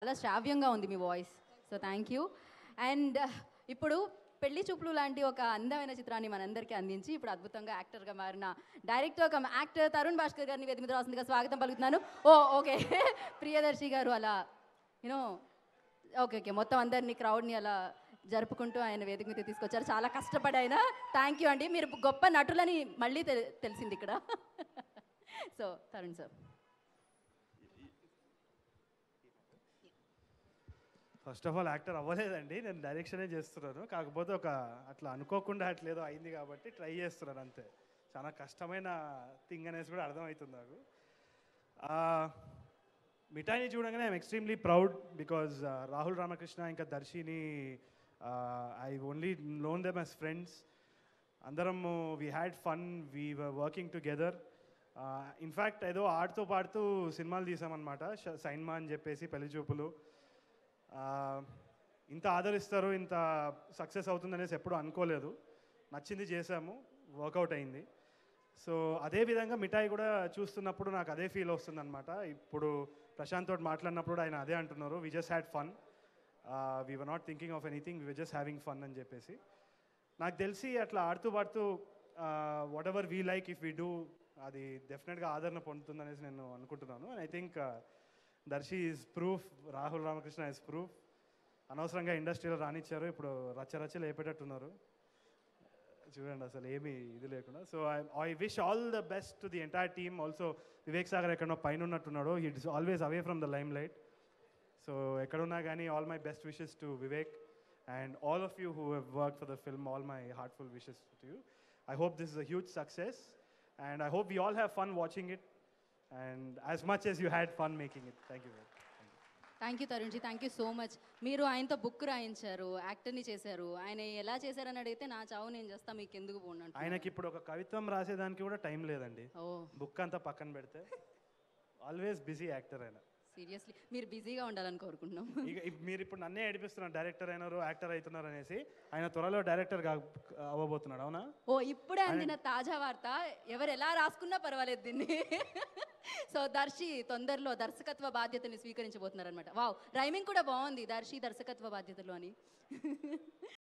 చాలా శ్రావ్యంగా ఉంది మీ voice so thank you and ఇప్పుడు పెళ్లి చూపులు లాంటి ఒక అందమైన చిత్రాన్ని మనందరికీ అందించి ఇప్పుడు అద్భుతంగా యాక్టర్గా మారిన డైరెక్టర్ ఒక యాక్టర్ తరుణ్ భాస్కర్ గారిని వేదిక మీద రాసిందిగా స్వాగతం పలుకుతున్నాను ఓ ఓకే ప్రియదర్శి గారు అలా యూనో ఓకే ఓకే మొత్తం అందరినీ క్రౌడ్ని అలా జరుపుకుంటూ ఆయన వేదిక మీద తీసుకొచ్చారు చాలా కష్టపడి ఆయన థ్యాంక్ యూ అండి మీరు గొప్ప నటులని మళ్ళీ తె- తెలిసింది ఇక్కడ so Tarun sir first of all actor అవ్వలేదండి నేను డైరెక్షనే చేస్తున్నాను కాకపోతే ఒక అట్లా అనుకోకుండా అట్లేదో అయింది కాబట్టి ట్రై చేస్తున్నాను అంతే చాలా కష్టమైన థింగ్ అనేసి కూడా అర్థమవుతుంది నాకు ఆ, మిఠాయిని చూడగానే I'm extremely proud because Rahul Ramakrishna ఇంకా Darshini I only loan them as friends అందరం we had fun we working together in fact ఏదో ఆడుతూ పాడుతూ సినిమాలు తీసామన్నమాట ష- సైన్మా అని చెప్పేసి పెళ్లి చూపులు ఆ, ఇంత ఆదరిస్తారు ఇంత సక్సెస్ అవుతుందనేసి ఎప్పుడు అనుకోలేదు నచ్చింది చేశాము వర్కౌట్ అయింది సో అదే విధంగా మిఠాయి కూడా చూస్తున్నప్పుడు నాకు అదే ఫీల్ వస్తుంది అనమాట ఇప్పుడు ప్రశాంత్ తోటి మాట్లాడినప్పుడు కూడా ఆయన అదే అంటున్నారు we just had fun we were not thinking of anything we just having fun అని చెప్పేసి నాకు తెలిసి అట్లా ఆడుతూ పాడుతూ whatever we like if we do అది డెఫినెట్గా ఆదరణ పొందుతుందనేసి నేను అనుకుంటున్నాను and I think Darshi is proof Rahul Ramakrishna is proof అనవసరంగా ఇండస్ట్రీలో రానిచ్చారు ఇప్పుడు రచ్చ రచ్చ లేపేటట్టున్నారు చూడండి అసలు ఏమీ ఇది లేకుండా so I I wish all the best to the entire team also Vivek Sagar ఎక్కడో పైన ఉన్నట్టున్నాడు he is always away from the limelight so ఎక్కడున్నా కానీ all my best wishes to Vivek and all of you who have work for the film all my heartful wishes to you I hope this is a huge success and I hope we all have fun watching it and as much as you had fun making it thank you very thank you తరుణ్జీ thank you so much మీరు ఆయనతో book రాయించారు యాక్టర్ని చేశారు ఆయన ఎలా చేశారని అడిగితే నా చావు నేను చేస్తా మీకు ఎందుకు పోను ఆయనకి ఇప్పుడు ఒక కవిత్వం రాసేదానికి కూడా టైం లేదండి ఓ బుక్ అంతా పక్కన పెడితే ఆల్వేస్ బిజీ యాక్టర్ ఆయన సీరియస్లీ మీరు బిజీగా ఉండాలని కోరుకుంటున్నాం ఇక ఇప్- మీరు ఇప్పుడు నన్నే ఏడిపిస్తున్నారు డైరెక్టర్ అయినారు యాక్టర్ అవుతున్నారు అనేసి ఆయన త్వరలో డైరెక్టర్ కా అవ్వబోతున్నాడు అవునా ఓ ఇప్పుడే అందిన తాజా వార్త ఎవరు ఎలా రాసుకున్నా పర్వాలేదు దీన్ని సో దర్శి తొందరలో దర్శకత్వ బాధ్యతని స్వీకరించబోతున్నారు అనమాట వావ్ రైమింగ్ కూడా బాగుంది దర్శి దర్శకత్వ బాధ్యతలు అని